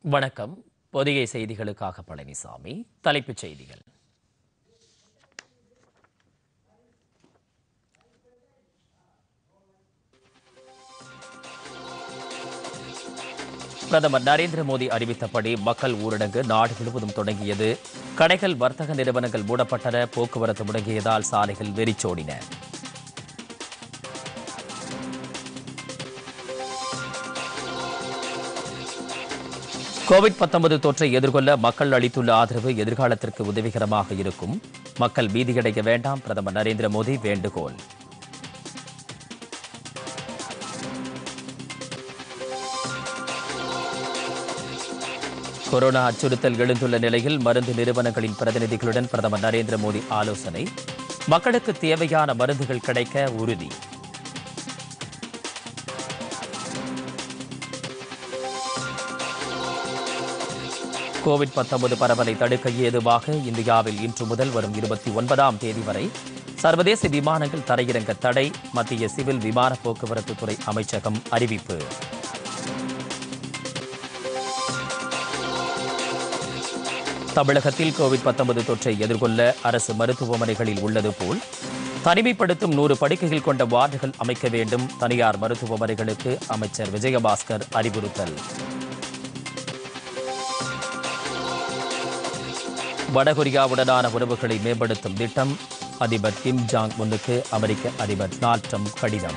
வணக்கம் பொதிகை செய்திகளுக்காக பழனிசாமி தலைப்புச் செய்திகள் பிரதமர் நரேந்திர மோடி அறிவித்தபடி மக்கள் ஊரடங்கு நாடு முழுவதும் தொடங்கியது கடைகள் வர்த்தக நிறுவனங்கள் மூடப்பட்டன போக்குவரத்து முடங்கியதால் சாலைகள் வெறிச்சோடின கோவிட் 19 தொற்றை எதிர்கொள்ள மக்கள் அளித்துள்ள ஆதரவு எதிர்காலத்திற்கு உதவிகரமாக இருக்கும் மக்கள் பீதியடைய வேண்டாம் பிரதமர் நரேந்திர மோடி வேண்டுகோள் கொரோனா அச்சுறுத்தல் எழுந்துள்ள நிலையில் மருந்து நிறுவனங்களின் பிரதிநிதிகளுடன் பிரதமர் நரேந்திர மோடி ஆலோசனை மக்களுக்கு தேவையான மருந்துகள் கிடைக்க உறுதி கோவிட் 19 பரவலை தடுக்க ஏதுவாக இந்தியாவில் இன்று முதல் வரும் இருபத்தி ஒன்பதாம் தேதி வரை சர்வதேச விமானங்கள் தரையிறங்க தடை மத்திய சிவில் விமான போக்குவரத்து துறை அமைச்சகம் அறிவிப்பு தமிழகத்தில் கோவிட் 19 தொற்றை எதிர்கொள்ள அரசு மருத்துவமனைகளில் உள்ளது போல் தனிமைப்படுத்தும் நூறு படுக்கைகள் கொண்ட வார்டுகள் அமைக்க வேண்டும் தனியார் மருத்துவமனைகளுக்கு அமைச்சர் விஜயபாஸ்கர் அறிவுறுத்தல் வடகொரியாவுடனான உறவுகளை மேம்படுத்தும் திட்டம் அதிபர் கிம் ஜாங் முன்னுக்கு அமெரிக்க அதிபர் டொனால்ட் ட்ரம்ப் கடிதம்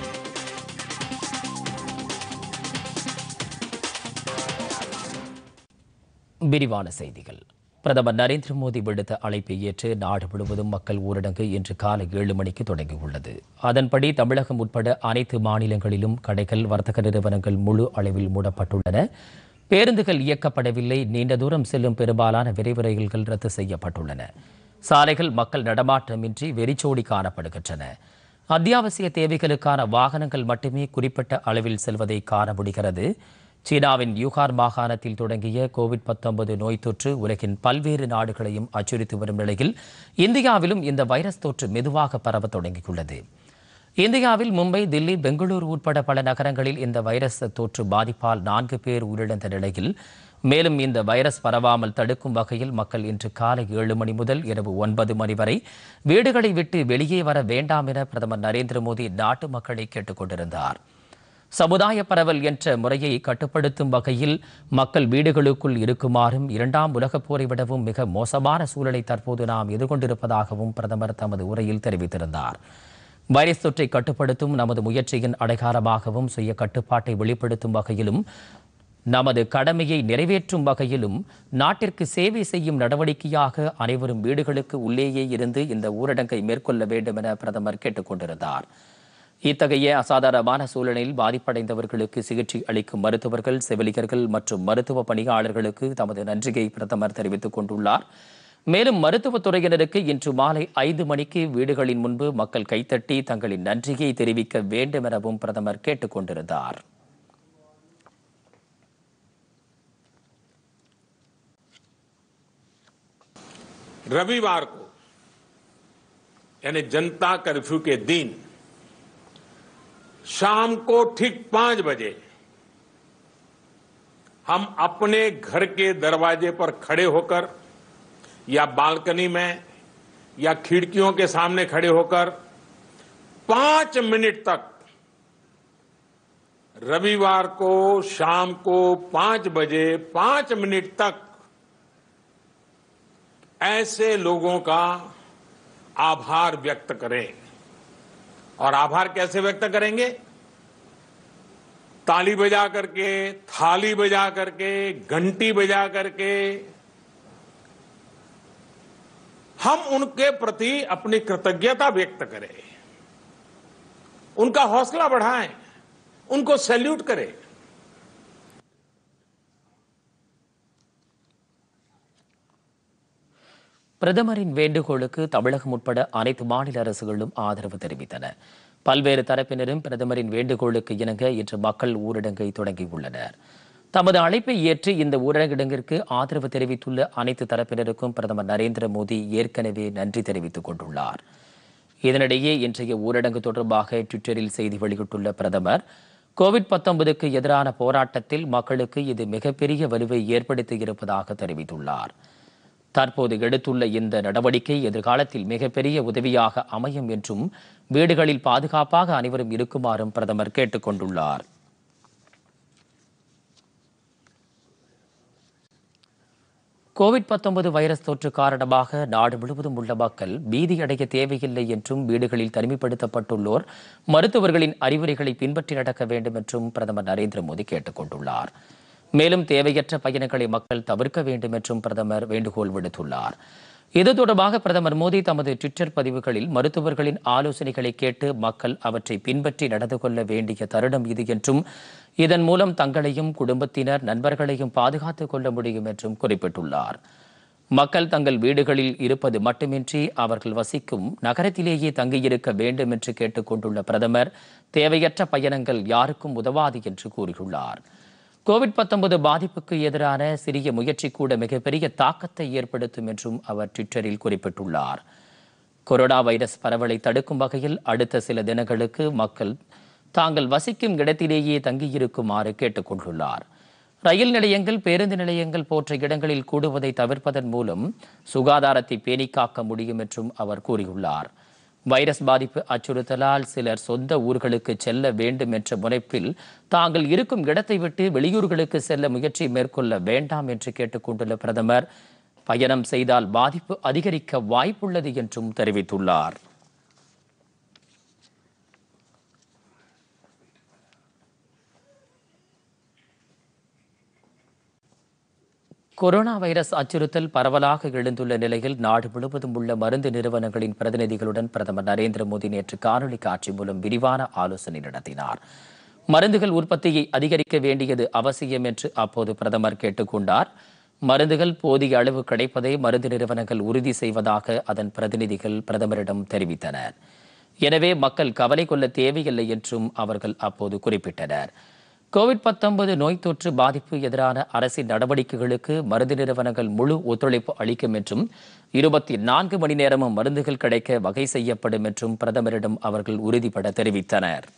விரிவான செய்திகள் பிரதமர் நரேந்திர மோடி விடுத்த அழைப்பை ஏற்று நாடு முழுவதும் மக்கள் ஊரடங்கு இன்று காலை ஏழு மணிக்கு தொடங்கியுள்ளது அதன்படி தமிழகம் உட்பட அனைத்து மாநிலங்களிலும் கடைகள் வர்த்தக நிறுவனங்கள் முழு அளவில் மூடப்பட்டுள்ளன பேருந்துகள் இயக்கப்படவில்லை நீண்ட தூரம் செல்லும் பெரும்பாலான விரைவு ரயில்கள் ரத்து செய்யப்பட்டுள்ளன சாலைகள் மக்கள் நடமாட்டமின்றி வெறிச்சோடி காணப்படுகின்றன அத்தியாவசிய தேவைகளுக்கான வாகனங்கள் மட்டுமே குறிப்பிட்ட அளவில் செல்வதை காண முடிகிறது சீனாவின் யூகார் மாகாணத்தில் தொடங்கிய கோவிட் 19 நோய் தொற்று உலகின் பல்வேறு நாடுகளையும் அச்சுறுத்தி வரும் நிலையில் இந்தியாவிலும் இந்த வைரஸ் தொற்று மெதுவாக பரவத் தொடங்கியுள்ளது இந்தியாவில் மும்பை தில்லி பெங்களூரு உட்பட பல நகரங்களில் இந்த வைரஸ் தொற்று பாதிப்பால் நான்கு பேர் உயிரிழந்த நிலையில் மேலும் இந்த வைரஸ் பரவாமல் தடுக்கும் வகையில் மக்கள் இன்று காலை ஏழு மணி முதல் இரவு ஒன்பது மணி வரை வீடுகளை விட்டு வெளியே வர வேண்டாம் என பிரதமர் நரேந்திர மோடி நாட்டு மக்களை கேட்டுக் கொண்டிருந்தார் சமுதாய பரவல் என்ற முறையை கட்டுப்படுத்தும் வகையில் மக்கள் வீடுகளுக்குள் இருக்குமாறும் இரண்டாம் உலகப் போரை விடவும் மிக மோசமான சூழலை தற்போது நாம் எதிர்கொண்டிருப்பதாகவும் பிரதமர் தமது உரையில் தெரிவித்திருந்தார் வைரஸ் தொற்றை கட்டுப்படுத்தும் நமது முயற்சியின் அடைகாரமாகவும் சுய கட்டுப்பாட்டை வெளிப்படுத்தும் வகையிலும் நமது கடமையை நிறைவேற்றும் வகையிலும் நாட்டிற்கு சேவை செய்யும் நடவடிக்கையாக அனைவரும் வீடுகளுக்கு உள்ளேயே இருந்து இந்த ஊரடங்கை மேற்கொள்ள வேண்டும் என பிரதமர் கேட்டுக் கொண்டிருந்தார் இத்தகைய அசாதாரணமான சூழலில் பாதிப்படைந்தவர்களுக்கு சிகிச்சை அளிக்கும் மருத்துவர்கள் செவிலியர்கள் மற்றும் மருத்துவ பணியாளர்களுக்கு தமது நன்றியை பிரதமர் தெரிவித்துக் கொண்டுள்ளார் மேலும் மருத்துவத் துறையினருக்கு இன்று மாலை ஐந்து மணிக்கு வீடுகளின் முன்பு மக்கள் கைத்தட்டி தங்களின் நன்றியை தெரிவிக்க வேண்டும் எனவும் பிரதமர் கேட்டுக் கொண்டிருந்தார் रविवार को यानी जनता कर्फ्यू के दिन शाम को ठीक पांच बजे हम अपने घर के दरवाजे पर खड़े होकर या बालकनी में या खिड़कियों के सामने खड़े होकर पांच मिनट तक रविवार को शाम को पांच बजे पांच मिनट तक ऐसे लोगों का आभार व्यक्त करें और आभार कैसे व्यक्त करेंगे ताली बजा करके थाली बजा करके घंटी बजा करके हम उनके प्रति अपनी कृतज्ञता व्यक्त करें उनका हौसला बढ़ाएं उनको सैल्यूट करें பிரதமரின் வேண்டுகோளுக்கு தமிழகம் உட்பட அனைத்து மாநில அரசுகளும் ஆதரவு தெரிவித்தன பல்வேறு தரப்பினரும் பிரதமரின் வேண்டுகோளுக்கு இணங்க இன்று மக்கள் ஊரடங்கை தொடங்கியுள்ளனர் தமது அழைப்பை ஏற்று இந்த ஊரடங்கிற்கு ஆதரவு தெரிவித்துள்ள அனைத்து தரப்பினருக்கும் பிரதமர் நரேந்திர மோடி ஏற்கனவே நன்றி தெரிவித்துக் கொண்டுள்ளார் இதனிடையே இன்றைய ஊரடங்கு தொடர்பாக ட்விட்டரில் செய்தி வெளியிட்டுள்ள பிரதமர் கோவிட் பத்தொன்பதுக்கு எதிரான போராட்டத்தில் மக்களுக்கு இது மிகப்பெரிய வலுவை ஏற்படுத்தி இருப்பதாக தெரிவித்துள்ளார் தற்போது எடுத்துள்ள இந்த நடவடிக்கை எதிர்காலத்தில் மிகப்பெரிய உதவியாக அமையும் என்றும் வீடுகளில் பாதுகாப்பாக அனைவரும் இருக்குமாறும் பிரதமர் கேட்டுக் கொண்டுள்ளார் கோவிட் பத்தொன்பது வைரஸ் தொற்று காரணமாக நாடு முழுவதும் உள்ள மக்கள் பீதியடைய தேவையில்லை என்றும் வீடுகளில் தனிமைப்படுத்தப்பட்டுள்ளோர் மருத்துவர்களின் அறிவுரைகளை பின்பற்றி நடக்க வேண்டும் என்றும் பிரதமர் நரேந்திர மோடி கேட்டுக் கொண்டுள்ளார் மேலும் தேவையற்ற பயணங்களை மக்கள் தவிர்க்க வேண்டும் என்றும் பிரதமர் வேண்டுகோள் விடுத்துள்ளார் இது தொடர்பாக பிரதமர் மோடி தமது ட்விட்டர் பதிவுகளில் மருத்துவர்களின் ஆலோசனைகளை கேட்டு மக்கள் அவற்றை பின்பற்றி நடந்து கொள்ள வேண்டிய தருணம் இது என்றும் இதன் மூலம் தங்களையும் குடும்பத்தினர் நண்பர்களையும் பாதுகாத்துக் கொள்ள முடியும் என்றும் குறிப்பிட்டுள்ளார் மக்கள் தங்கள் வீடுகளில் இருப்பது மட்டுமின்றி அவர்கள் வசிக்கும் நகரத்திலேயே தங்கியிருக்க வேண்டும் என்று கேட்டுக்கொண்டுள்ள பிரதமர் தேவையற்ற பயணங்கள் யாருக்கும் உதவாது என்று கூறியுள்ளார் கோவிட் 19 பாதிப்புக்கு எதிரான சிறிய முயற்சி கூட மிகப்பெரிய தாக்கத்தை ஏற்படுத்தும் என்றும் அவர் ட்விட்டரில் குறிப்பிட்டுள்ளார் கொரோனா வைரஸ் பரவலை தடுக்கும் வகையில் அடுத்த சில தினங்களுக்கு மக்கள் தாங்கள் வசிக்கும் இடத்திலேயே தங்கியிருக்குமாறு கேட்டுக்கொண்டுள்ளார் ரயில் நிலையங்கள் பேருந்து நிலையங்கள் போன்ற இடங்களில் கூடுவதை தவிர்ப்பதன் மூலம் சுகாதாரத்தை பேணிக் காக்க முடியும் என்றும் அவர் கூறியுள்ளார் வைரஸ் பாதிப்பு அச்சுறுத்தலால் சிலர் சொந்த ஊர்களுக்கு செல்ல வேண்டும் என்ற முனைப்பில் தாங்கள் இருக்கும் இடத்தை விட்டு வெளியூர்களுக்கு செல்ல முயற்சி மேற்கொள்ள வேண்டாம் என்று கேட்டுக்கொண்டுள்ள பிரதமர் பயணம் செய்தால் பாதிப்பு அதிகரிக்க வாய்ப்புள்ளது என்றும் தெரிவித்துள்ளார் கொரோனா வைரஸ் அச்சுறுத்தல் பரவலாக எழுந்துள்ள நிலையில் நாடு முழுவதும் உள்ள மருந்து நிறுவனங்களின் பிரதிநிதிகளுடன் பிரதமர் நரேந்திர மோடி நேற்று காணொலி காட்சி மூலம் விரிவான ஆலோசனை நடத்தினார் மருந்துகள் உற்பத்தியை அதிகரிக்க வேண்டியது அவசியம் என்று அப்போது பிரதமர் கேட்டுக்கொண்டார் மருந்துகள் போதிய அளவு கிடைப்பதை மருந்து நிறுவனங்கள் உறுதி செய்வதாக அதன் பிரதிநிதிகள் பிரதமரிடம் தெரிவித்தனர் எனவே மக்கள் கவலை கொள்ள தேவையில்லை என்றும் அவர்கள் அப்போது குறிப்பிட்டனர் கோவிட் 19 நோய் தொற்று பாதிப்பு எதிரான அரசின் நடவடிக்கைகளுக்கு மருந்து நிறுவனங்கள் முழு ஒத்துழைப்பு அளிக்கும் என்றும் இருபத்தி நான்கு மணி நேரமும் மருந்துகள் கிடைக்க வகை செய்யப்படும் என்றும் பிரதமரிடம் அவர்கள் உறுதிபட தெரிவித்தனர்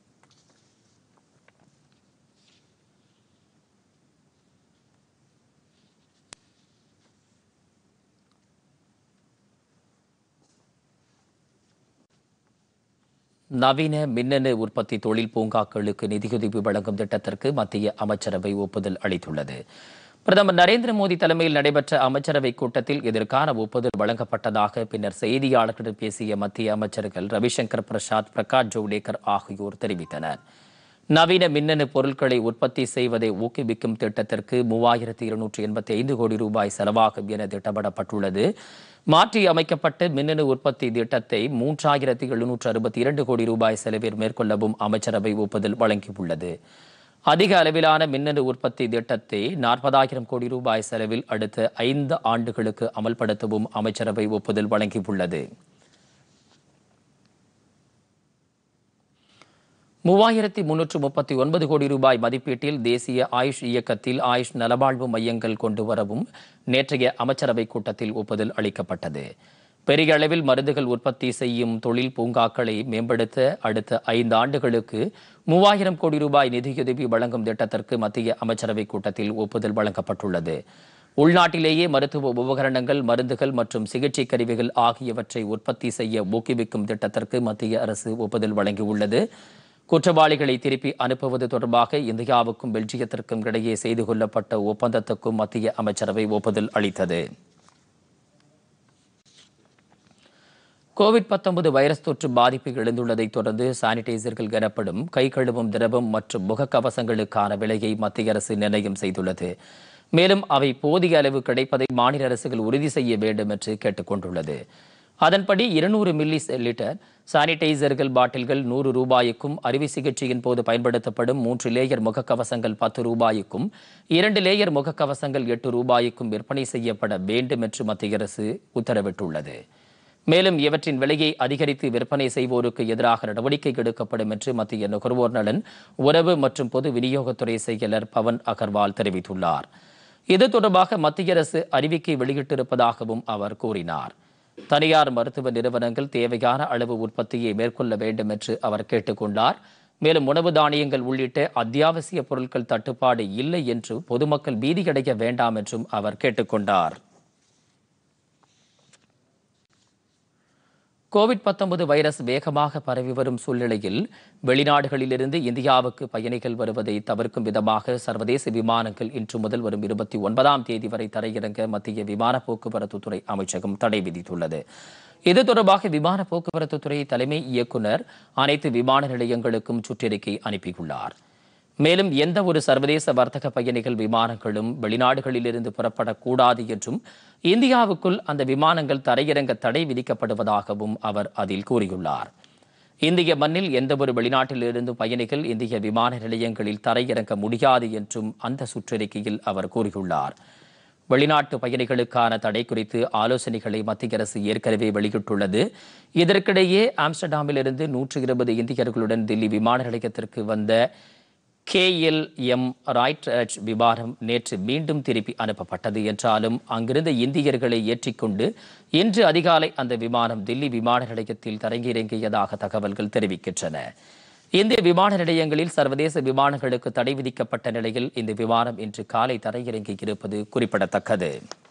நவீன மின்னணு உற்பத்தி தொழில் பூங்காக்களுக்கு நிதியுதவி வழங்கும் திட்டத்திற்கு மத்திய அமைச்சரவை ஒப்புதல் அளித்துள்ளது பிரதமர் நரேந்திர மோடி தலைமையில் நடைபெற்ற அமைச்சரவை கூட்டத்தில் இதற்கான ஒப்புதல் வழங்கப்பட்டதாக பின்னர் செய்தியாளர்களிடம் பேசிய மத்திய அமைச்சர்கள் ரவிசங்கர் பிரசாத் பிரகாஷ் ஜவ்டேகர் ஆகியோர் தெரிவித்தனர் நவீன மின்னணு பொருட்களை உற்பத்தி செய்வதை ஊக்குவிக்கும் திட்டத்திற்கு மூவாயிரத்தி இருநூற்றி எண்பத்தி ஐந்து கோடி ரூபாய் செலவாகும் என திட்டமிடப்பட்டுள்ளது மாற்றி அமைக்கப்பட்ட மின்னணு உற்பத்தி திட்டத்தை மூன்றாயிரத்தி எழுநூற்று அறுபத்தி இரண்டு கோடி ரூபாய் செலவில் மேற்கொள்ளவும் அமைச்சரவை ஒப்புதல் வழங்கியுள்ளது அதிக அளவிலான மின்னணு உற்பத்தி திட்டத்தை நாற்பதாயிரம் கோடி ரூபாய் செலவில் அடுத்த ஐந்து ஆண்டுகளுக்கு அமல்படுத்தவும் அமைச்சரவை ஒப்புதல் வழங்கியுள்ளது மூவாயிரத்தி முன்னூற்று முப்பத்தி ஒன்பது கோடி ரூபாய் மதிப்பீட்டில் தேசிய ஆயுஷ் இயக்கத்தில் ஆயுஷ் நலவாழ்வு மையங்கள் கொண்டு வரவும் நேற்றைய அமைச்சரவை கூட்டத்தில் ஒப்புதல் அளிக்கப்பட்டது பெரிய அளவில் மருந்துகள் உற்பத்தி செய்யும் தொழில் பூங்காக்களை மேம்படுத்த அடுத்த ஐந்து ஆண்டுகளுக்கு மூவாயிரம் கோடி ரூபாய் நிதியுதவி வழங்கும் திட்டத்திற்கு மத்திய அமைச்சரவை கூட்டத்தில் ஒப்புதல் வழங்கப்பட்டுள்ளது உள்நாட்டிலேயே மருத்துவ உபகரணங்கள் மருந்துகள் மற்றும் சிகிச்சை கருவிகள் ஆகியவற்றை உற்பத்தி செய்ய ஊக்குவிக்கும் திட்டத்திற்கு மத்திய அரசு ஒப்புதல் வழங்கியுள்ளது குற்றவாளிகளை திருப்பி அனுப்புவது தொடர்பாக இந்தியாவுக்கும் பெல்ஜியத்திற்கும் இடையே செய்து கொள்ளப்பட்ட ஒப்பந்தத்துக்கும் மத்திய அமைச்சரவை ஒப்புதல் அளித்தது கோவிட் 19 வைரஸ் தொற்று பாதிப்பு எழுந்துள்ளதைத் தொடர்ந்து சானிடைசர்கள் எனப்படும் கை கழுவும் திரவம் மற்றும் முகக்கவசங்களுக்கான விலையை மத்திய அரசு நிர்ணயம் செய்துள்ளது மேலும் அவை போதிய அளவு கிடைப்பதை மாநில அரசுகள் உறுதி செய்ய வேண்டும் என்று கேட்டுக் கொண்டுள்ளது அதன்படி இருநூறு மில்லி லிட்டர் சானிடைசர்கள் பாட்டில்கள் நூறு ரூபாய்க்கும் அறுவை சிகிச்சையின் போது பயன்படுத்தப்படும் மூன்று லேயர் முகக்கவசங்கள் பத்து ரூபாய்க்கும் இரண்டு லேயர் முகக்கவசங்கள் எட்டு ரூபாய்க்கும் விற்பனை செய்யப்பட வேண்டும் என்று மத்திய அரசு உத்தரவிட்டுள்ளது மேலும் இவற்றின் விலையை அதிகரித்து விற்பனை செய்வோருக்கு எதிராக நடவடிக்கை எடுக்கப்படும் என்று மத்திய நுகர்வோர் நலன் உறவு மற்றும் பொது விநியோகத்துறை செயலர் பவன் அகர்வால் தெரிவித்துள்ளார் இது தொடர்பாக மத்திய அரசு அறிவிக்கை வெளியிட்டிருப்பதாகவும் அவர் கூறினார் தனியார் மருத்துவ நிறுவனங்கள் தேவையான அளவு உற்பத்தியை மேற்கொள்ள வேண்டும் என்று அவர் கேட்டுக்கொண்டார் மேலும் உணவு தானியங்கள் உள்ளிட்ட அத்தியாவசிய பொருட்கள் தட்டுப்பாடு இல்லை என்று பொதுமக்கள் பீதியடைய வேண்டாம் என்றும் அவர் கேட்டுக்கொண்டார் கோவிட் 19 வைரஸ் வேகமாக பரவி வரும் சூழ்நிலையில் வெளிநாடுகளிலிருந்து இந்தியாவுக்கு பயணிகள் வருவதை தவிர்க்கும் விதமாக சர்வதேச விமானங்கள் இன்று முதல் வரும் இருபத்தி ஒன்பதாம் தேதி வரை தரையிறங்க மத்திய விமான போக்குவரத்து துறை அமைச்சகம் தடை விதித்துள்ளது இது தொடர்பாக விமான போக்குவரத்து துறை தலைமை இயக்குனர் அனைத்து விமான நிலையங்களுக்கும் சுற்றறிக்கை அனுப்பியுள்ளார் மேலும் எந்த ஒரு சர்வதேச வர்த்தக பயணிகள் விமானங்களும் வெளிநாடுகளிலிருந்து புறப்படக்கூடாது என்றும் இந்தியாவுக்குள் அந்த விமானங்கள் தரையிறங்க தடை விதிக்கப்படுவதாகவும் அவர் அதில் கூறியுள்ளார் இந்திய மண்ணில் எந்தவொரு வெளிநாட்டிலிருந்து பயணிகள் இந்திய விமான நிலையங்களில் தரையிறங்க முடியாது என்றும் அந்த சுற்றறிக்கையில் அவர் கூறியுள்ளார் வெளிநாட்டு பயணிகளுக்கான தடை குறித்து ஆலோசனைகளை மத்திய அரசு ஏற்கனவே வெளியிட்டுள்ளது இதற்கிடையே ஆம்ஸ்டர்டாமிலிருந்து நூற்று இருபது இந்தியர்களுடன் தில்லி விமான நிலையத்திற்கு வந்த கேஎல்எம் ராய்ட்ரஜ் விமானம் நேற்று மீண்டும் திருப்பி அனுப்பப்பட்டது என்றாலும் அங்கிருந்த இந்தியர்களை ஏற்றிக்கொண்டு இன்று அதிகாலை அந்த விமானம் தில்லி விமான நிலையத்தில் தரங்கிறங்கியதாக தகவல்கள் தெரிவிக்கின்றன இந்திய விமான நிலையங்களில் சர்வதேச விமானங்களுக்கு தடை விதிக்கப்பட்ட நிலையில் இந்த விமானம் இன்று காலை தரையிறங்கி இருப்பது குறிப்பிடத்தக்கது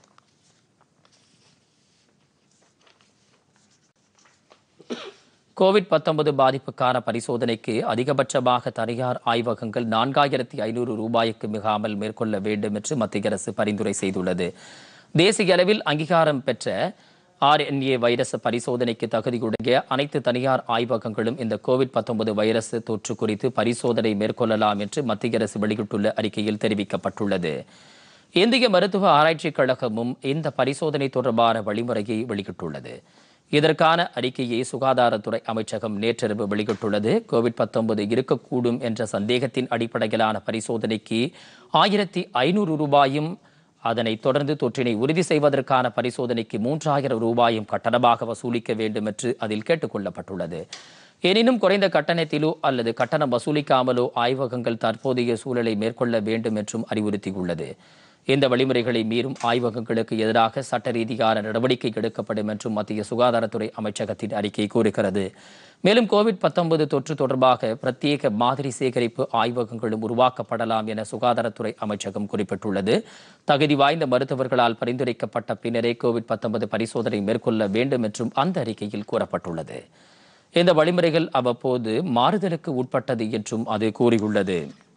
கோவிட் 19 பாதிப்புக்கான பரிசோதனைக்கு அதிகபட்சமாக தனியார் ஆய்வகங்கள் நான்காயிரத்தி ஐநூறு ரூபாய்க்கு மிகாமல் மேற்கொள்ள வேண்டும் என்று மத்திய அரசு பரிந்துரை செய்துள்ளது தேசிய அளவில் அங்கீகாரம் பெற்ற ஆர்என்ஏ வைரஸ் பரிசோதனைக்கு தகுதியுடைய அனைத்து தனியார் ஆய்வகங்களும் இந்த கோவிட் 19 வைரஸ் தொற்று குறித்து பரிசோதனை மேற்கொள்ளலாம் என்று மத்திய அரசு வெளியிட்டுள்ள அறிக்கையில் தெரிவிக்கப்பட்டுள்ளது இந்திய மருத்துவ ஆராய்ச்சிக் கழகமும் இந்த பரிசோதனை தொடர்பான வழிமுறையை வெளியிட்டுள்ளது இதற்கான அறிக்கையை சுகாதாரத்துறை அமைச்சகம் நேற்றிரவு வெளியிட்டுள்ளது கோவிட் 19 இருக்கக்கூடும் என்ற சந்தேகத்தின் அடிப்படையிலான பரிசோதனைக்கு ஆயிரத்தி ஐநூறு ரூபாயும் அதனைத் தொடர்ந்து தொற்றினை உறுதி செய்வதற்கான பரிசோதனைக்கு மூன்றாயிரம் ரூபாயும் கட்டணமாக வசூலிக்க வேண்டும் என்று அதில் கேட்டுக் கொள்ளப்பட்டுள்ளது எனினும் குறைந்த கட்டணத்திலோ அல்லது கட்டணம் வசூலிக்காமலோ ஆய்வகங்கள் தற்போதைய சூழலை மேற்கொள்ள வேண்டும் என்றும் அறிவுறுத்தியுள்ளது இந்த வழிமுறைகளை மீறும் ஆய்வகங்களுக்கு எதிராக சட்ட ரீதியான நடவடிக்கை எடுக்கப்படும் என்றும் மத்திய சுகாதாரத்துறை அமைச்சகத்தின் அறிக்கை கூறுகிறது மேலும் கோவிட் 19 தொற்று தொடர்பாக பிரத்யேக மாதிரி சேகரிப்பு ஆய்வகங்களும் உருவாக்கப்படலாம் என சுகாதாரத்துறை அமைச்சகம் குறிப்பிட்டுள்ளது தகுதி வாய்ந்த மருத்துவர்களால் பரிந்துரைக்கப்பட்ட பின்னரே கோவிட் 19 பரிசோதனை மேற்கொள்ள வேண்டும் என்றும் அந்த அறிக்கையில் கூறப்பட்டுள்ளது இந்த வழிமுறைகள் அவ்வப்போது மாறுதலுக்கு உட்பட்டது என்றும் அது கூறியுள்ளது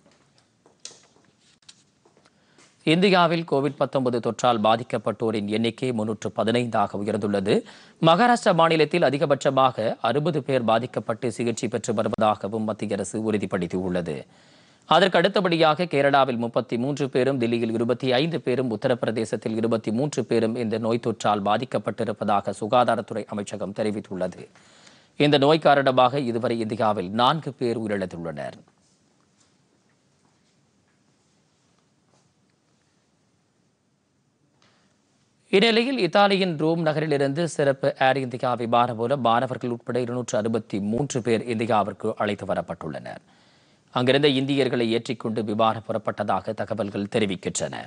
இந்தியாவில் கோவிட் 19 தொற்றால் பாதிக்கப்பட்டோரின் எண்ணிக்கை முன்னூற்று பதினைந்தாக உயர்ந்துள்ளது மகாராஷ்டிரா மாநிலத்தில் அதிகபட்சமாக அறுபது பேர் பாதிக்கப்பட்டு சிகிச்சை பெற்று வருவதாகவும் மத்திய அரசு உறுதிப்படுத்தியுள்ளது அதற்கு அடுத்தபடியாக கேரளாவில் முப்பத்தி மூன்று பேரும் தில்லியில் இருபத்தி ஐந்து பேரும் உத்தரப்பிரதேசத்தில் இருபத்தி மூன்று பேரும் இந்த நோய் தொற்றால் பாதிக்கப்பட்டிருப்பதாக சுகாதாரத்துறை அமைச்சகம் தெரிவித்துள்ளது இந்த நோய் காரணமாக இதுவரை இந்தியாவில் நான்கு பேர் உயிரிழந்துள்ளனர் இந்நிலையில் இத்தாலியின் ரோம் நகரிலிருந்து சிறப்பு ஏர் இந்தியா விமானம் மூலம் மாணவர்கள் உட்பட இருநூற்று அறுபத்தி மூன்று பேர் இந்தியாவிற்கு அழைத்து வரப்பட்டுள்ளனர் அங்கிருந்த இந்தியர்களை ஏற்றிக்கொண்டு விமானம் புறப்பட்டதாக தகவல்கள் தெரிவிக்கின்றன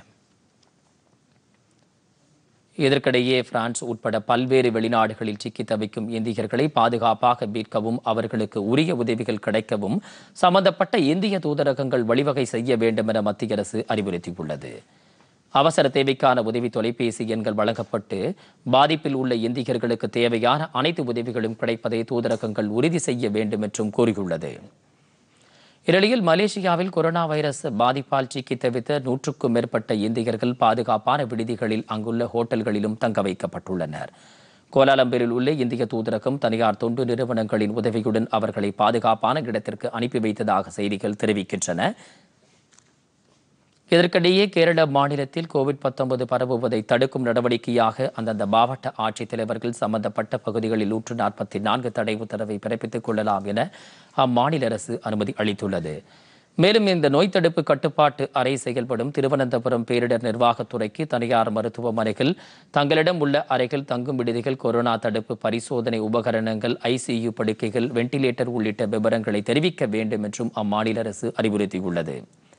இதற்கிடையே பிரான்ஸ் உட்பட பல்வேறு வெளிநாடுகளில் சிக்கி தவிக்கும் இந்தியர்களை பாதுகாப்பாக மீட்கவும் அவர்களுக்கு உரிய உதவிகள் கிடைக்கவும் சம்பந்தப்பட்ட இந்திய தூதரகங்கள் வழிவகை செய்ய வேண்டும் என மத்திய அரசு அறிவுறுத்தியுள்ளது அவசர தேவைக்கான உதவி தொலைபேசி எண்கள் வழங்கப்பட்டு பாதிப்பில் உள்ள இந்தியர்களுக்கு தேவையான அனைத்து உதவிகளும் கிடைப்பதை தூதரகங்கள் உறுதி செய்ய வேண்டும் என்றும் கூறியுள்ளது இந்நிலையில் மலேசியாவில் கொரோனா வைரஸ் பாதிப்பால் சிக்கி தவித்த நூற்றுக்கும் மேற்பட்ட இந்தியர்கள் பாதுகாப்பான விடுதிகளில் அங்குள்ள ஹோட்டல்களிலும் தங்க வைக்கப்பட்டுள்ளனர் கோலாலம்பூரில் உள்ள இந்திய தூதரகம் தனியார் தொண்டு நிறுவனங்களின் உதவியுடன் அவர்களை பாதுகாப்பான இடத்திற்கு அனுப்பி வைத்ததாக செய்திகள் தெரிவிக்கின்றன இதற்கிடையே கேரள மாநிலத்தில் கோவிட் 19 பரவுவதை தடுக்கும் நடவடிக்கையாக அந்தந்த மாவட்ட ஆட்சித்தலைவர்கள் சம்பந்தப்பட்ட பகுதிகளில் நூற்று நாற்பத்தி நான்கு தடை உத்தரவை பிறப்பித்துக் கொள்ளலாம் என அம்மாநில அரசு அனுமதி அளித்துள்ளது மேலும் இந்த நோய் தடுப்பு கட்டுப்பாட்டு அறை செயல்படும் திருவனந்தபுரம் பேரிடர் நிர்வாகத்துறைக்கு தனியார் மருத்துவமனைகள் தங்களிடம் உள்ள அறைகள் தங்கும் விடுதிகள் கொரோனா தடுப்பு பரிசோதனை உபகரணங்கள் ஐசியு படுக்கைகள் வெண்டிலேட்டர் உள்ளிட்ட விவரங்களை தெரிவிக்க வேண்டும் என்றும் அம்மாநில அரசு அறிவுறுத்தியுள்ளது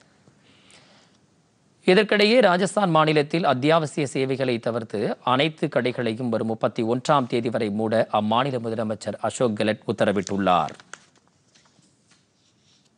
இதற்கிடையே ராஜஸ்தான் மாநிலத்தில் அத்தியாவசிய சேவைகளை தவிர்த்து அனைத்து கடைகளையும் வரும் முப்பத்தி ஒன்றாம் தேதி வரை மூட அம்மாநில முதலமைச்சர் அசோக் கெலட் உத்தரவிட்டுள்ளார்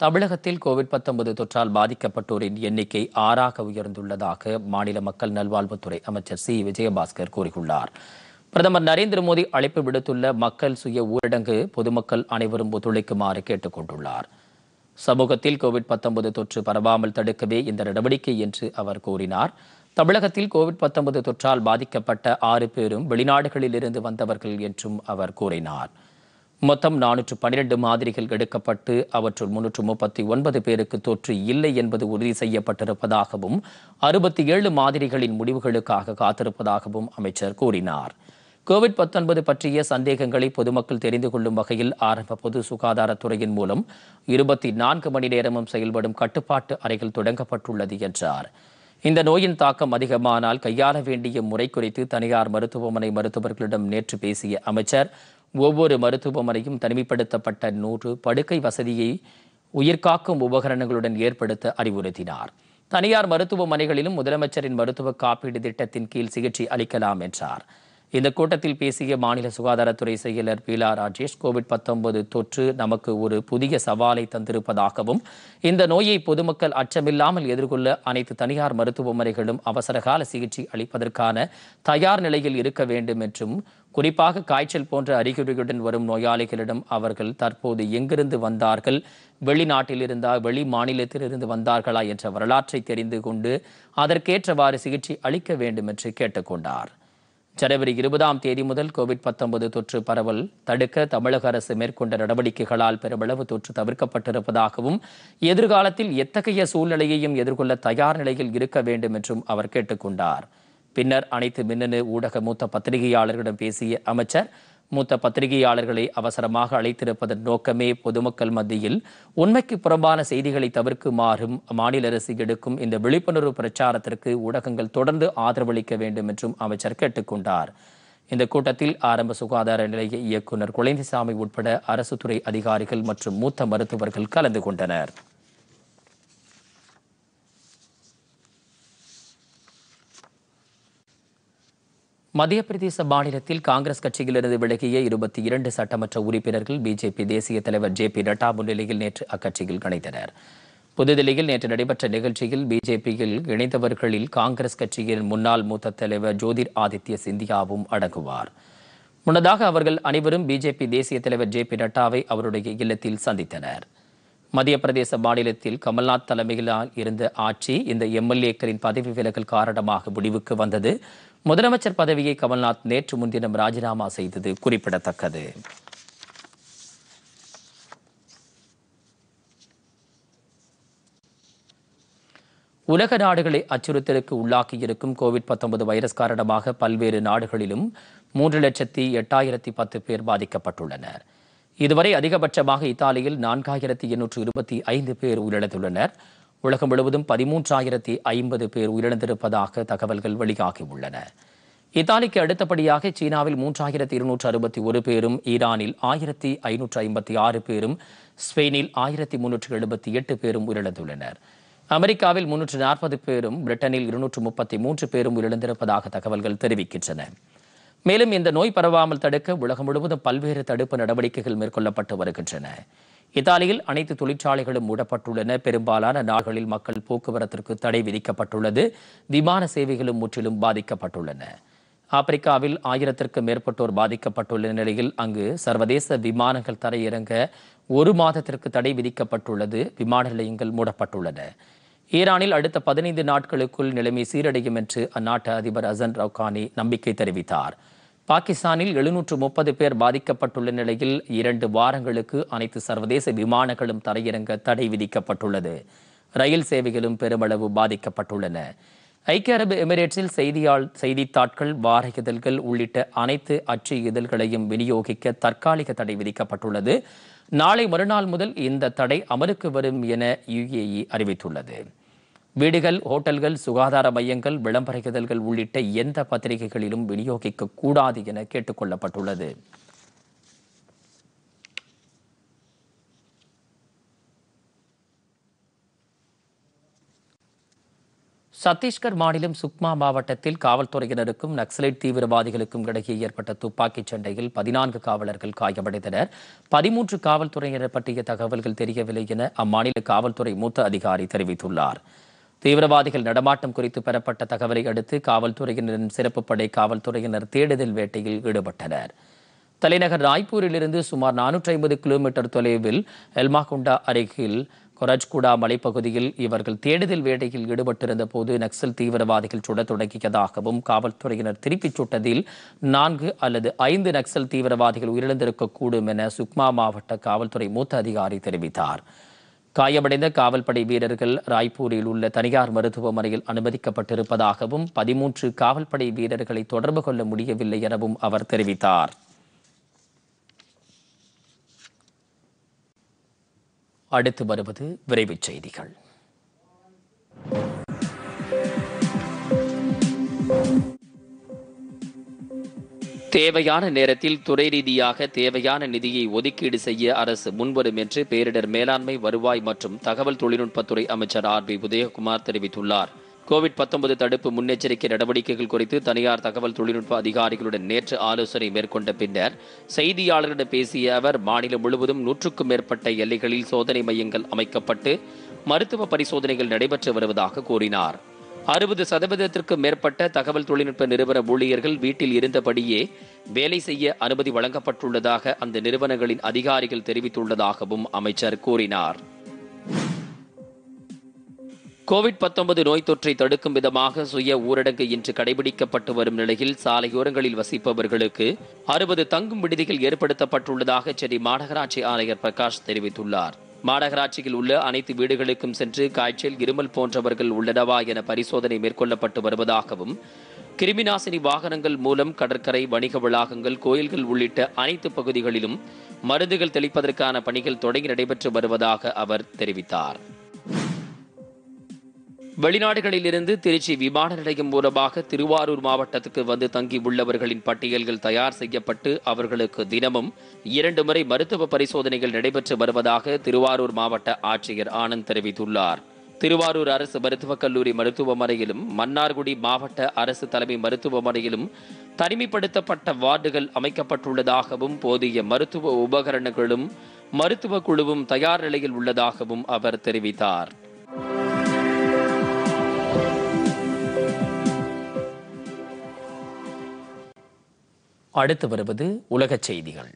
தமிழகத்தில் கோவிட் 19 தொற்றால் பாதிக்கப்பட்டோரின் எண்ணிக்கை ஆறாக உயர்ந்துள்ளதாக மாநில மக்கள் நல்வாழ்வுத்துறை அமைச்சர் சி விஜயபாஸ்கர் கூறியுள்ளார் பிரதமர் நரேந்திர மோடி அழைப்பு விடுத்துள்ள மக்கள் சுய ஊரடங்கு பொதுமக்கள் அனைவரும் ஒத்துழைக்குமாறு கேட்டுக் கொண்டுள்ளார் சமூகத்தில் கோவிட் 19 தொற்று பரவாமல் தடுக்கவே இந்த நடவடிக்கை என்று அவர் கூறினார் தமிழகத்தில் கோவிட் 19 தொற்றால் பாதிக்கப்பட்ட ஆறு பேரும் வெளிநாடுகளில் இருந்து வந்தவர்கள் என்றும் அவர் கூறினார் மொத்தம் நானூற்று பன்னிரண்டு மாதிரிகள் எடுக்கப்பட்டு அவற்றுள் முன்னூற்று முப்பத்தி ஒன்பது பேருக்கு தொற்று இல்லை என்பது உறுதி செய்யப்பட்டிருப்பதாகவும் அறுபத்தி ஏழு மாதிரிகளின் முடிவுகளுக்காக காத்திருப்பதாகவும் அமைச்சர் கூறினார் கோவிட் 19 பற்றிய சந்தேகங்களை பொதுமக்கள் தெரிந்து கொள்ளும் வகையில் ஆரம்ப பொது சுகாதாரத்துறையின் மூலம் இருபத்தி நான்கு மணி நேரமும் செயல்படும் கட்டுப்பாட்டு அறைகள் தொடங்கப்பட்டுள்ளது என்றார் இந்த நோயின் தாக்கம் அதிகமானால் கையாள வேண்டிய முறை குறித்து தனியார் மருத்துவமனை மருத்துவர்களிடம் நேற்று பேசிய அமைச்சர் ஒவ்வொரு மருத்துவமனையும் தனிமைப்படுத்தப்பட்ட நூறு படுக்கை வசதியை உயிர்காக்கும் உபகரணங்களுடன் ஏற்படுத்த அறிவுறுத்தினார் தனியார் மருத்துவமனைகளிலும் முதலமைச்சரின் மருத்துவ காப்பீடு திட்டத்தின் கீழ் சிகிச்சை அளிக்கலாம் என்றார் இந்த கூட்டத்தில் பேசிய மாநில சுகாதாரத்துறை செயலர் பீலா ராஜேஷ் கோவிட் 19 தொற்று நமக்கு ஒரு புதிய சவாலை தந்திருப்பதாகவும் இந்த நோயை பொதுமக்கள் அச்சமில்லாமல் எதிர்கொள்ள அனைத்து தனியார் மருத்துவமனைகளும் அவசரகால சிகிச்சை அளிப்பதற்கான தயார் நிலையில் இருக்க வேண்டும் என்றும் குறிப்பாக காய்ச்சல் போன்ற அறிகுறிகளுடன் வரும் நோயாளிகளிடம் அவர்கள் தற்போது எங்கிருந்து வந்தார்கள் வெளிநாட்டில் இருந்தா வெளி மாநிலத்திலிருந்து வந்தார்களா என்ற வரலாற்றை தெரிந்து கொண்டு அதற்கேற்றவாறு சிகிச்சை அளிக்க வேண்டும் என்று கேட்டுக்கொண்டார் ஜனவரி இருபதாம் தேதி முதல் கோவிட் 19 தொற்று பரவல் தடுக்க தமிழக அரசு மேற்கொண்ட நடவடிக்கைகளால் பெருமளவு தொற்று தவிர்க்கப்பட்டிருப்பதாகவும் எதிர்காலத்தில் எத்தகைய சூழ்நிலையையும் எதிர்கொள்ள தயார் நிலையில் இருக்க வேண்டும் என்றும் அவர் கேட்டுக்கொண்டார் பின்னர் அனைத்து மின்னணு ஊடக மூத்த பத்திரிகையாளர்களிடம் பேசிய அமைச்சர் மூத்த பத்திரிகையாளர்களை அவசரமாக அழைத்திருப்பதன் நோக்கமே பொதுமக்கள் மத்தியில் உண்மைக்கு புறம்பான செய்திகளை தவிர்க்குமாறும் மாநில அரசு எடுக்கும் இந்த விழிப்புணர்வு பிரச்சாரத்திற்கு ஊடகங்கள் தொடர்ந்து ஆதரவளிக்க வேண்டும் என்றும் அமைச்சர் கேட்டுக்கொண்டார் இந்த கூட்டத்தில் ஆரம்ப சுகாதார நிலைய இயக்குநர் குழந்தைசாமி உட்பட அரசு துறை அதிகாரிகள் மற்றும் மூத்த மருத்துவர்கள் கலந்து கொண்டனர் மத்திய பிரதேச மாநிலத்தில் காங்கிரஸ் கட்சியிலிருந்து விலகிய இருபத்தி இரண்டு சட்டமன்ற உறுப்பினர்கள் பிஜேபி தேசிய தலைவர் ஜே பி நட்டா முன்னிலையில் நேற்று அக்கட்சியில் இணைந்தனர் புதுதில்லியில் நேற்று நடைபெற்ற நிகழ்ச்சியில் பிஜேபியில் இணைந்தவர்களில் காங்கிரஸ் கட்சியின் முன்னாள் மூத்த தலைவர் ஜோதிர் ஆதித்ய சிந்தியாவும் அடங்குவார் முன்னதாக அவர்கள் அனைவரும் பிஜேபி தேசிய தலைவர் ஜே பி நட்டாவை அவருடைய இல்லத்தில் சந்தித்தனர் மத்திய பிரதேச மாநிலத்தில் கமல்நாத் தலைமையிலால் இருந்த ஆட்சி இந்த எம்எல்ஏக்களின் பதவி விலகல் காரணமாக முடிவுக்கு வந்தது முதலமைச்சர் பதவியை கமல்நாத் நேற்று முன்தினம் ராஜினாமா செய்தது குறிப்பிடத்தக்கது உலக நாடுகளை அச்சுறுத்தலுக்கு உள்ளாக்கியிருக்கும் கோவிட் 19 வைரஸ் காரணமாக பல்வேறு நாடுகளிலும் மூன்று லட்சத்தி எட்டாயிரத்தி பத்து பேர் பாதிக்கப்பட்டுள்ளனர் இதுவரை அதிகபட்சமாக இத்தாலியில் நான்காயிரத்தி எண்ணூற்று இருபத்தி ஐந்து பேர் உயிரிழந்துள்ளனர் உலகம் முழுவதும் பதிமூன்றாயிரத்தி ஐம்பது பேர் உயிரிழந்திருப்பதாக தகவல்கள் வெளியாகியுள்ளன இத்தாலிக்கு அடுத்தபடியாக சீனாவில் மூன்றாயிரத்தி இருநூற்று அறுபத்தி ஒரு பேரும் ஈரானில் ஆயிரத்தி ஐநூற்று ஐம்பத்தி ஆறு பேரும் ஸ்பெயினில் ஆயிரத்தி முன்னூற்று எழுபத்தி எட்டு பேரும் உயிரிழந்துள்ளனர் அமெரிக்காவில் முன்னூற்று நாற்பது பேரும் பிரிட்டனில் இருநூற்று முப்பத்தி மூன்று பேரும் உயிரிழந்திருப்பதாக தகவல்கள் தெரிவிக்கின்றன மேலும் இந்த நோய் பரவாமல் தடுக்க உலகம் முழுவதும் பல்வேறு தடுப்பு நடவடிக்கைகள் மேற்கொள்ளப்பட்டு வருகின்றன இத்தாலியில் அனைத்து தொழிற்சாலைகளும் மூடப்பட்டுள்ளன பெரும்பாலான நாடுகளில் மக்கள் போக்குவரத்திற்கு தடை விதிக்கப்பட்டுள்ளது விமான சேவைகளும் முற்றிலும் பாதிக்கப்பட்டுள்ளன ஆப்பிரிக்காவில் ஆயிரத்திற்கும் மேற்பட்டோர் பாதிக்கப்பட்டுள்ள நிலையில் அங்கு சர்வதேச விமானங்கள் தரையிறங்க ஒரு மாதத்திற்கு தடை விதிக்கப்பட்டுள்ளது விமான நிலையங்கள் மூடப்பட்டுள்ளன ஈரானில் அடுத்த பதினைந்து நாட்களுக்குள் நிலைமை சீரடையும் என்று அந்நாட்டு அதிபர் அசன் ரவுகானி நம்பிக்கை தெரிவித்தார் பாகிஸ்தானில் எழுநூற்று முப்பது பேர் பாதிக்கப்பட்டுள்ள நிலையில் இரண்டு வாரங்களுக்கு அனைத்து சர்வதேச விமானங்களும் தரையிறங்க தடை விதிக்கப்பட்டுள்ளது ரயில் சேவைகளும் பெருமளவு பாதிக்கப்பட்டுள்ளன ஐக்கிய அரபு எமிரேட்ஸில் செய்தியாள் செய்தித்தாட்கள் வார இதழ்கள் உள்ளிட்ட அனைத்து அச்சு இதழ்களையும் விநியோகிக்க தற்காலிக தடை விதிக்கப்பட்டுள்ளது நாளை மறுநாள் முதல் இந்த தடை அமலுக்கு வரும் என யுஏஇ அறிவித்துள்ளது வீடுகள் ஹோட்டல்கள் சுகாதார மையங்கள் விளம்பர இதழ்கள் உள்ளிட்ட எந்த பத்திரிகைகளிலும் விநியோகிக்க கூடாது என கேட்டுக்கொள்ளப்பட்டுள்ளது சத்தீஸ்கர் மாநிலம் சுக்மா மாவட்டத்தில் காவல்துறையினருக்கும் நக்சலைட் தீவிரவாதிகளுக்கும் இடையே ஏற்பட்ட துப்பாக்கிச் சண்டையில் பதினான்கு காவலர்கள் காயமடைந்தனர் பதிமூன்று காவல்துறையினர் பற்றிய தகவல்கள் தெரியவில்லை என அம்மாநில காவல்துறை மூத்த அதிகாரி தெரிவித்துள்ளார் தீவிரவாதிகள் நடமாட்டம் குறித்து பெறப்பட்ட தகவலை அடுத்து காவல்துறையினரின் சிறப்பு படை காவல்துறையினர் தேடுதல் வேட்டையில் ஈடுபட்டனர் தலைநகர் ராய்ப்பூரிலிருந்து சுமார் நானூற்றி ஐம்பது கிலோமீட்டர் தொலைவில் எல்மாகுண்டா அருகில் கொரஜ்குடா மலைப்பகுதியில் இவர்கள் தேடுதல் வேட்டையில் ஈடுபட்டிருந்த போது நக்சல் தீவிரவாதிகள் சுடத் தொடங்கியதாகவும் காவல்துறையினர் திருப்பிச் சுட்டதில் நான்கு அல்லது ஐந்து நக்சல் தீவிரவாதிகள் உயிரிழந்திருக்கக்கூடும் என சுக்மா மாவட்ட காவல்துறை மூத்த அதிகாரி தெரிவித்தார் காயமடைந்த காவல்படை வீரர்கள் ராய்ப்பூரில் உள்ள தனியார் மருத்துவமனையில் அனுமதிக்கப்பட்டிருப்பதாகவும் பதிமூன்று காவல்படை வீரர்களை தொடர்பு கொள்ள முடியவில்லை எனவும் அவர் தெரிவித்தார் அடுத்து வருவது விரைவுச் செய்திகள் தேவையான நேரத்தில் துறை ரீதியாக தேவையான நிதியை ஒதுக்கீடு செய்ய அரசு முன்வரும் என்று பேரிடர் மேலாண்மை வருவாய் மற்றும் தகவல் தொழில்நுட்பத்துறை அமைச்சர் ஆர் பி உதயகுமார் தெரிவித்துள்ளார் கோவிட் 19 தடுப்பு முன்னெச்சரிக்கை நடவடிக்கைகள் குறித்து தனியார் தகவல் தொழில்நுட்ப அதிகாரிகளுடன் நேற்று ஆலோசனை மேற்கொண்ட பின்னர் செய்தியாளர்களிடம் பேசிய அவர் மாநிலம் முழுவதும் நூற்றுக்கும் மேற்பட்ட எல்லைகளில் சோதனை மையங்கள் அமைக்கப்பட்டு மருத்துவ பரிசோதனைகள் நடைபெற்று வருவதாக கூறினார் அறுபது சதவீதத்திற்கும் மேற்பட்ட தகவல் தொழில்நுட்ப நிறுவன ஊழியர்கள் வீட்டில் இருந்தபடியே வேலை செய்ய அனுமதி வழங்கப்பட்டுள்ளதாக அந்த நிறுவனங்களின் அதிகாரிகள் தெரிவித்துள்ளதாகவும் அமைச்சர் கூறினார் கோவிட் 19 நோய் தொற்றை தடுக்கும் விதமாக சுய ஊரடங்கு இன்று கடைபிடிக்கப்பட்டு வரும் நிலையில் சாலையோரங்களில் வசிப்பவர்களுக்கு அறுபது தங்கும் விடுதிகள் ஏற்படுத்தப்பட்டுள்ளதாக சென்னை மாநகராட்சி ஆணையர் பிரகாஷ் தெரிவித்துள்ளார் மாநகராட்சியில் உள்ள அனைத்து வீடுகளுக்கும் சென்று காய்ச்சல் இருமல் போன்றவர்கள் உள்ளனவா என பரிசோதனை மேற்கொள்ளப்பட்டு வருவதாகவும் கிருமிநாசினி வாகனங்கள் மூலம் கடற்கரை வணிக வளாகங்கள் கோயில்கள் உள்ளிட்ட அனைத்து பகுதிகளிலும் மருந்துகள் தெளிப்பதற்கான பணிகள் தொடங்கி நடைபெற்று வருவதாக அவர் தெரிவித்தார் வெளிநாடுகளில் இருந்து திருச்சி விமான நிலையம் மூலமாக திருவாரூர் மாவட்டத்துக்கு வந்து தங்கி உள்ளவர்களின் பட்டியல்கள் தயார் செய்யப்பட்டு அவர்களுக்கு தினமும் இரண்டு முறை மருத்துவ பரிசோதனைகள் நடைபெற்று வருவதாக திருவாரூர் மாவட்ட ஆட்சியர் ஆனந்த் தெரிவித்துள்ளார் திருவாரூர் அரசு மருத்துவக் கல்லூரி மருத்துவமனையிலும் மன்னார்குடி மாவட்ட அரசு தலைமை மருத்துவமனையிலும் தனிமைப்படுத்தப்பட்ட வார்டுகள் அமைக்கப்பட்டுள்ளதாகவும் போதிய மருத்துவ உபகரணங்களும் மருத்துவ குழுவும் தயார் நிலையில் உள்ளதாகவும் அவர் தெரிவித்தார் அடுத்து வருவது உலகச் செய்திகள்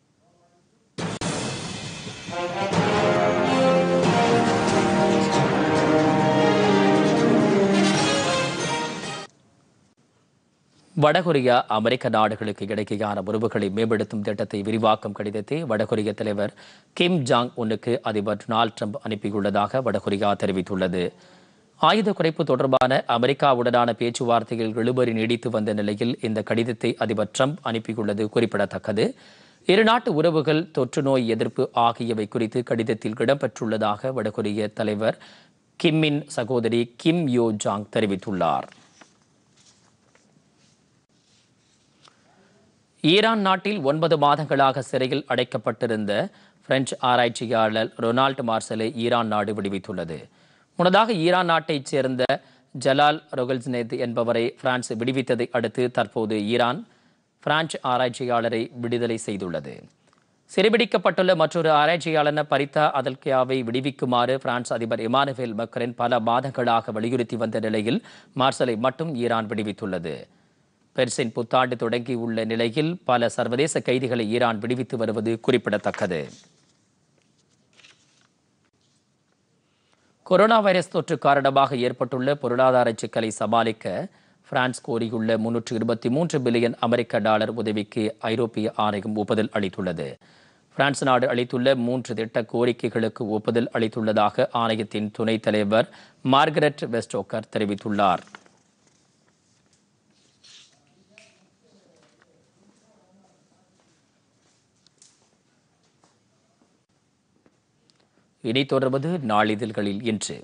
வடகொரியா அமெரிக்க நாடுகளுக்கு இடையேயான உறவுகளை மேம்படுத்தும் திட்டத்தை விரிவாக்கும் கடிதத்தை வடகொரிய தலைவர் கிம் ஜாங் உன்னுக்கு அதிபர் டொனால்ட் ட்ரம்ப் அனுப்பியுள்ளதாக வடகொரியா தெரிவித்துள்ளது ஆயுத குறைப்பு தொடர்பான அமெரிக்காவுடனான பேச்சுவார்த்தைகள் இழுபறி நீடித்து வந்த நிலையில் இந்த கடிதத்தை அதிபர் ட்ரம்ப் அனுப்பியுள்ளது குறிப்பிடத்தக்கது இருநாட்டு உறவுகள் தொற்று நோய் எதிர்ப்பு ஆகியவை குறித்து கடிதத்தில் இடம்பெற்றுள்ளதாக வடகொரிய தலைவர் கிம்மின் சகோதரி கிம் யோ ஜாங் தெரிவித்துள்ளார் ஈரான் நாட்டில் ஒன்பது மாதங்களாக சிறையில் அடைக்கப்பட்டிருந்த பிரெஞ்சு ஆராய்ச்சியாளர் ரொனால்ட் மார்சலை ஈரான் நாடு விடுவித்துள்ளது முன்னதாக ஈரான் நாட்டைச் சேர்ந்த ஜலால் ரொகல்ஸ்னேத் என்பவரை பிரான்ஸ் விடுவித்ததை அடுத்து தற்போது ஈரான் பிரான்ஸ் ஆராய்ச்சியாளரை விடுதலை செய்துள்ளது சிறைபிடிக்கப்பட்டுள்ள மற்றொரு ஆராய்ச்சியாளர் பரிதா அதல்கியாவை விடுவிக்குமாறு பிரான்ஸ் அதிபர் இமானுவேல் மக்ரன் பல மாதங்களாக வலியுறுத்தி வந்த நிலையில் மார்சலை மட்டும் ஈரான் விடுவித்துள்ளது பெர்சின் புத்தாண்டு தொடங்கியுள்ள நிலையில் பல சர்வதேச கைதிகளை ஈரான் விடுவித்து வருவது குறிப்பிடத்தக்கது கொரோனா வைரஸ் தொற்று காரணமாக ஏற்பட்டுள்ள பொருளாதார சிக்கலை சமாளிக்க பிரான்ஸ் கோரியுள்ள முன்னூற்று இருபத்தி மூன்று பில்லியன் அமெரிக்க டாலர் உதவிக்கு ஐரோப்பிய ஆணையம் ஒப்புதல் அளித்துள்ளது பிரான்ஸ் நாடு அளித்துள்ள மூன்று திட்ட கோரிக்கைகளுக்கு ஒப்புதல் அளித்துள்ளதாக ஆணையத்தின் துணைத் தலைவர் மார்கரெட் வெஸ்டோக்கர் தெரிவித்துள்ளார் இனி தொடர்வது நாளிதழ்களில் இன்று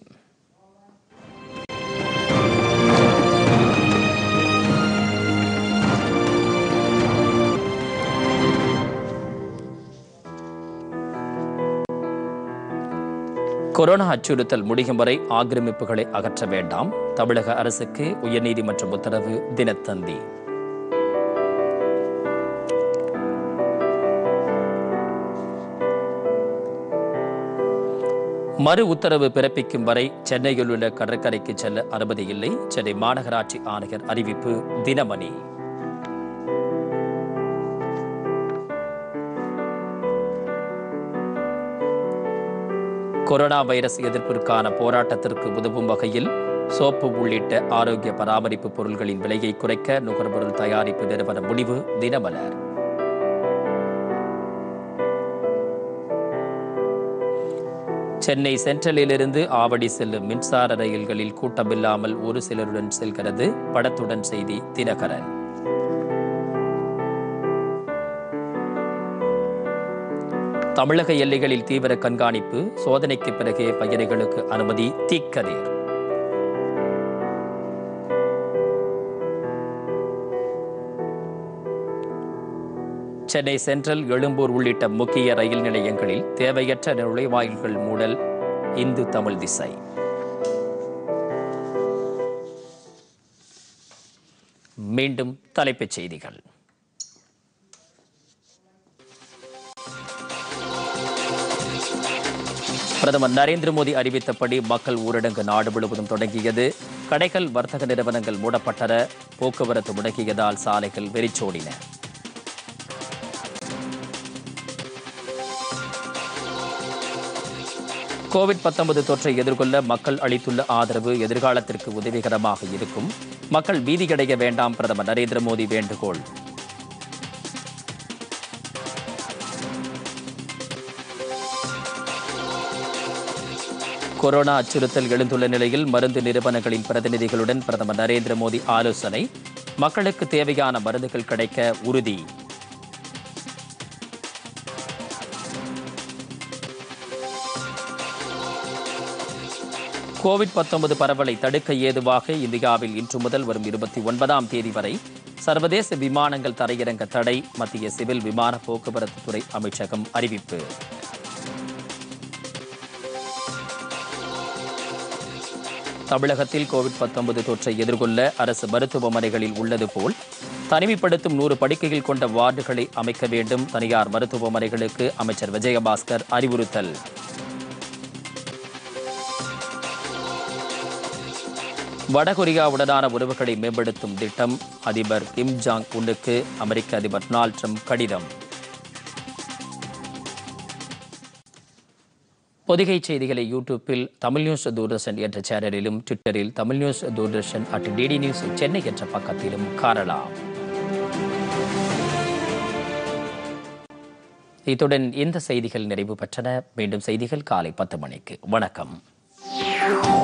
கொரோனா அச்சுறுத்தல் முடியும் வரை ஆக்கிரமிப்புகளை அகற்ற வேண்டாம் தமிழக அரசுக்கு உயர்நீதிமன்றம் உத்தரவு தினத்தந்தி மறு உத்தரவு பிறப்பிக்கும் வரை சென்னையில் உள்ள கடற்கரைக்கு செல்ல அனுமதி இல்லை சென்னை மாநகராட்சி ஆணையர் அறிவிப்பு தினமணி கொரோனா வைரஸ் எதிர்ப்பிற்கான போராட்டத்திற்கு உதவும் வகையில் சோப்பு உள்ளிட்ட ஆரோக்கிய பராமரிப்பு பொருட்களின் விலையை குறைக்க நுகர்பொருள் தயாரிப்பு நிறுவன முடிவு தினமலர் சென்னை சென்ட்ரலிலிருந்து ஆவடி செல்லும் மின்சார ரயில்களில் கூட்டமில்லாமல் ஒரு சிலருடன் செல்கிறது படத்துடன் செய்தி தினகரன் தமிழக எல்லைகளில் தீவிர கண்காணிப்பு சோதனைக்கு பிறகே பயணிகளுக்கு அனுமதி தீக்கதிர் சென்னை சென்ட்ரல் எழும்பூர் உள்ளிட்ட முக்கிய ரயில் நிலையங்களில் தேவையற்ற நுழைவாயில்கள் மூடல் இந்து தமிழ் திசை மீண்டும் தலைப்புச் செய்திகள் பிரதமர் நரேந்திர மோடி அறிவித்தபடி மக்கள் ஊரடங்கு நாடு முழுவதும் தொடங்கியது கடைகள் வர்த்தக நிறுவனங்கள் மூடப்பட்டன போக்குவரத்து முடங்கியதால் சாலைகள் வெறிச்சோடின கோவிட் 19 தொற்றை எதிர்கொள்ள மக்கள் அளித்துள்ள ஆதரவு எதிர்காலத்திற்கு உதவிகரமாக இருக்கும் மக்கள் பீதியடைய வேண்டாம் பிரதமர் நரேந்திர மோடி வேண்டுகோள் கொரோனா அச்சுறுத்தல் எழுந்துள்ள நிலையில் மருந்து நிறுவனங்களின் பிரதிநிதிகளுடன் பிரதமர் நரேந்திர மோடி ஆலோசனை மக்களுக்கு தேவையான மருந்துகள் கிடைக்க உறுதி கோவிட் 19 பரவலை தடுக்க ஏதுவாக இந்தியாவில் இன்று முதல் வரும் இருபத்தி ஒன்பதாம் தேதி வரை சர்வதேச விமானங்கள் தரையிறங்க தடை மத்திய சிவில் விமான போக்குவரத்து துறை அமைச்சகம் அறிவிப்பு தமிழகத்தில் கோவிட் 19 தொற்றை எதிர்கொள்ள அரசு மருத்துவமனைகளில் உள்ளது போல் தனிமைப்படுத்தும் நூறு படுக்கைகள் கொண்ட வார்டுகளை அமைக்க வேண்டும் தனியார் மருத்துவமனைகளுக்கு அமைச்சர் விஜயபாஸ்கர் அறிவுறுத்தல் வடகொரியாவுடனான உறவுகளை மேம்படுத்தும் திட்டம் அதிபர் கிம் ஜாங் உன்னுக்கு அமெரிக்க அதிபர் டொனால்ட் ட்ரம்ப் கடிதம் பொதிகை செய்திகளை யூடியூப்பில் தமிழ் நியூஸ் தூர்தர்ஷன் என்ற சேனலிலும் ட்விட்டரில் Tamil news Doordarshan at DD news Chennai என்ற பக்கத்திலும் காணலாம் இத்துடன் இந்த செய்திகள் நிறைவு பெற்றன மீண்டும் செய்திகள் காலை பத்து மணிக்கு வணக்கம்